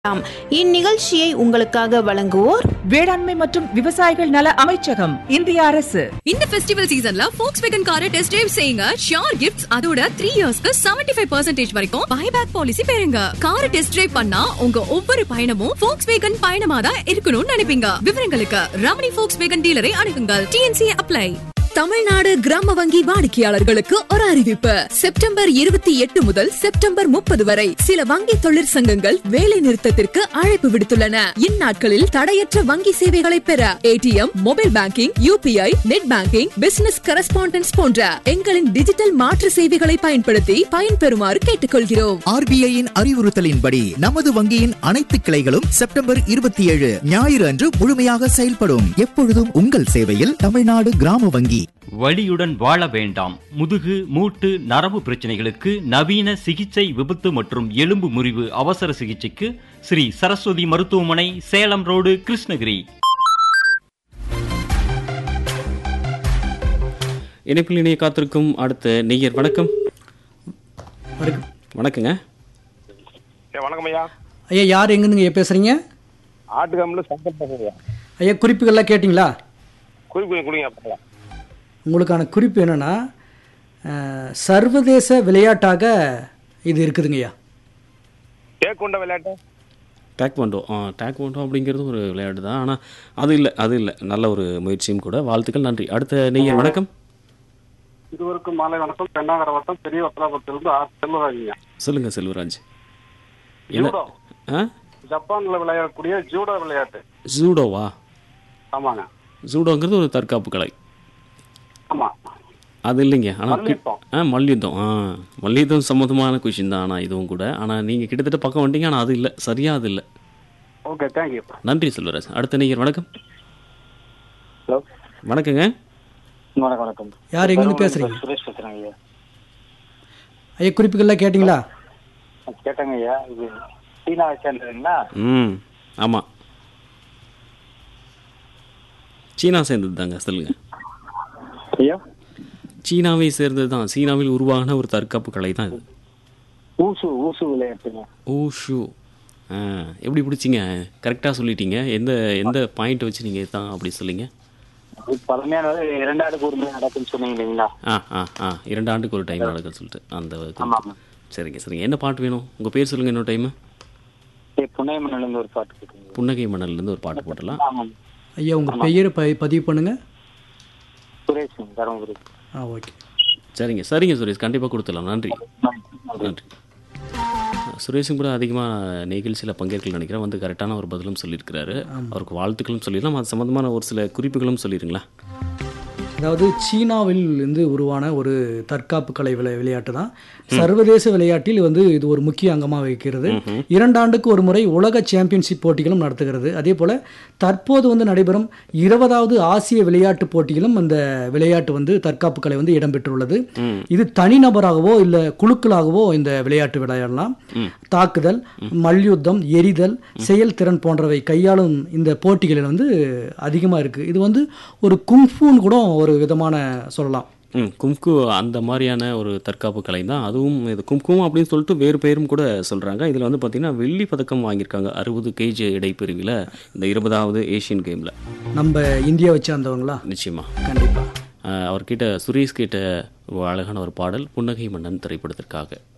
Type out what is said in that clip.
ஆம். இந்நிகழ்ச்சியை உங்களுக்காக வழங்குவோர் வேளாண்மை மற்றும் விவசாயிகள் நல அமைச்சகம் இந்திய அரசு இந்த ஃபெஸ்டிவல் சீசன்ல ஃபோக்ஸ் வேகன் காரை டெஸ்ட் டிரைவ் செய்யுங்க ஷியோர் கிஃப்ட்ஸ் அதோட த்ரீ இயர்ஸ்க்கு செவன்டி ஃபைவ் பர்சன்டேஜ் வரைக்கும் பைபேக் பாலிசி பெறுங்க காரை டெஸ்ட் டிரைவ் பண்ணா உங்க ஒவ்வொரு பயணமும் ஃபோக்ஸ் வேகன் பயணமா தான் இருக்கணும்னு நினைப்பீங்க விவரங்களுக்கு ரமணி ஃபோக்ஸ் வேகன் டீலரை அணுகுங்கள் டிஎன்சி அப்ளை தமிழ்நாடு கிராம வங்கி வாடிக்கையாளர்களுக்கு ஒரு அறிவிப்பு செப்டம்பர் இருபத்தி எட்டு முதல் செப்டம்பர் முப்பது வரை சில வங்கி தொழிற்சங்கங்கள் வேலை நிறுத்தத்திற்கு அழைப்பு விடுத்துள்ளன இந்நாட்களில் தடையற்ற வங்கி சேவைகளை பெற ATM mobile banking UPI net banking business correspondence போன்ற எங்களின் டிஜிட்டல் மாற்று சேவைகளை பயன்படுத்தி பயன்பெறுமாறு கேட்டுக்கொள்கிறோம் ஆர்பிஐயின் அறிவுறுத்தலின்படி நமது வங்கியின் அனைத்து கிளைகளும் செப்டம்பர் இருபத்தி ஏழு ஞாயிறு அன்று முழுமையாக செயல்படும் எப்பொழுதும் உங்கள் சேவையில் தமிழ்நாடு கிராம வங்கி வலியுடன் வாழ வேண்டாம் முதுகு மூட்டு நரம்பு பிரச்சனைகளுக்கு நவீன சிகிச்சை விபத்து மற்றும் எலும்பு முறிவு அவசர சிகிச்சைக்கு ஸ்ரீ சரஸ்வதி மருத்துவமனை சேலம் ரோடு கிருஷ்ணகிரி இணைப்பில் இணைய காத்திருக்கும் அடுத்த நெய்யர் வணக்கம் வணக்கங்க ஏ வணக்கம் ஐயா ஐயா யார் எங்கேருந்துங்க பேசுகிறீங்க ஆட்டுக்காமில் சங்கர் பேசுறியா ஐயா குறிப்புகள்லாம் கேட்டிங்களா குறிப்பு கொஞ்சம் கொடுங்க பார்க்கலாம் உங்களுக்கான குறிப்பு என்னென்னா சர்வதேச விளையாட்டாக இது இருக்குதுங்கய்யா டேக் கொண்ட விளையாட்டு டேக்வாண்டோ ஆ டேக்வாண்டோ அப்படிங்கிறது ஒரு விளையாட்டு தான் ஆனால் அது இல்லை அது இல்லை நல்ல ஒரு முயற்சியும் கூட வாழ்த்துக்கள் நன்றி அடுத்த நெய்யர் வணக்கம் இருவருக்கும் மாலை வணக்கம் பெண்ணாகர வட்டம் பெரிய வத்தலாபுரத்திலிருந்து ஆர் செல்வராஜிங்க சொல்லுங்கள் செல்வராஜ் என்ன ஜூடோ ஆ ஜப்பான்ல விளையாடக்கூடிய ஜூடோ விளையாட்டு ஜூடோவா ஆமாங்க ஜூடோங்கிறது ஒரு தற்காப்பு கலை ஆமா அது இல்லைங்க ஆனால் மல்யுத்தம். ஆ மல்யுத்தம் ஆ மல்யுத்தம் சம்மந்தமான கொஷின் தான் ஆனால் இதுவும் கூட ஆனால் நீங்கள் கிட்டத்தட்ட பக்கம் வந்துட்டீங்க ஆனால் அது இல்லை சரியா அது இல்லை ஓகே தேங்க்யூ நன்றி செல்வராஜ் அடுத்த நெய்யர் வணக்கம் ஹலோ வணக்கங்க வணக்கம் வணக்கம் யார் எங்கேருந்து பேசுகிறீங்க சுரேஷ் பேசுறேங்க ஐயா ஐயா குறிப்புகள்லாம் கேட்டிங்களா கேட்டேங்க ஐயா இது சீனா சேர்ந்ததுங்களா ம் ஆமாம் சீனா சேர்ந்தது தாங்க சொல்லுங்க ஐயா சீனாவை சேர்ந்தது தான் சீனாவில் உருவாகின ஒரு தற்காப்பு கலை தான் இது ஊசு ஊசு விளையாட்டுங்க ஓ ஷூ ஆ எப்படி பிடிச்சிங்க கரெக்டாக சொல்லிட்டீங்க எந்த எந்த பாயிண்ட் வச்சு நீங்கள் தான் அப்படி சொல்லிங்க அது பழமையானது இரண்டாயிரத்துக்கு ஒரு முறை நடக்குன்னு சொன்னீங்க இல்லைங்களா ஆ ஆ ஆ இரண்டு ஆண்டுக்கு ஒரு டைம் நடக்குன்னு சொல்லிட்டு அந்த இது. ஆமா ஆமா சரிங்க சரிங்க என்ன பாட்டு வேணும் உங்கள் பேர் சொல்லுங்கள் இன்னொரு டைமு ஏ புனையமன்ல இருந்து ஒரு பாட்டு கேட்குங்க புன்னகை மணல்லேருந்து ஒரு பாட்டு போட்டலாம் ஆமாம் ஐயா உங்கள் பெயரை ப பதிவு பண்ணுங்கள் சுரேஷ் தருமபுரி ஆ ஓகே சரிங்க சரிங்க சுரேஷ் கண்டிப்பாக கொடுத்துடலாம் நன்றி நன்றி சுரேஷும் கூட அதிகமாக நிகழ்ச்சியில் பங்கேற்கல நினைக்கிறேன் வந்து கரெக்டான ஒரு பதிலும் சொல்லியிருக்கிறாரு அவருக்கு வாழ்த்துக்களும் சொல்லிடலாம் அது சம்மந்தமான ஒரு சில குறிப்புகளும் சொல்லிடுங்களா அதாவது சீனாவில் இருந்து உருவான ஒரு தற்காப்பு கலை விளை விளையாட்டு தான் சர்வதேச விளையாட்டில் வந்து இது ஒரு முக்கிய அங்கமாக வைக்கிறது இரண்டாண்டுக்கு ஒரு முறை உலக சாம்பியன்ஷிப் போட்டிகளும் நடத்துகிறது அதே போல் தற்போது வந்து நடைபெறும் இருபதாவது ஆசிய விளையாட்டு போட்டியிலும் அந்த விளையாட்டு வந்து தற்காப்பு கலை வந்து இடம்பெற்றுள்ளது இது தனிநபராகவோ இல்லை குழுக்களாகவோ இந்த விளையாட்டு விளையாடலாம் தாக்குதல் மல்யுத்தம் எரிதல் செயல்திறன் போன்றவை கையாளும் இந்த போட்டிகளில் வந்து அதிகமாக இருக்குது இது வந்து ஒரு குங்ஃபூன்னு கூட ஒரு விதமான சொல்லலாம் ம் கும்கு அந்த மாதிரியான ஒரு தற்காப்பு கலை தான் அதுவும் இது கும்கும் அப்படின்னு சொல்லிட்டு வேறு பேரும் கூட சொல்கிறாங்க இதில் வந்து பார்த்திங்கன்னா வெள்ளி பதக்கம் வாங்கியிருக்காங்க அறுபது கேஜி இடைப்பிரிவில் இந்த இருபதாவது ஏஷியன் கேமில் நம்ம இந்தியாவை சேர்ந்தவங்களா நிச்சயமாக கண்டிப்பாக அவர்கிட்ட சுரேஷ் கிட்ட ஒரு அழகான ஒரு பாடல் புன்னகை மன்னன் திரைப்படத்திற்காக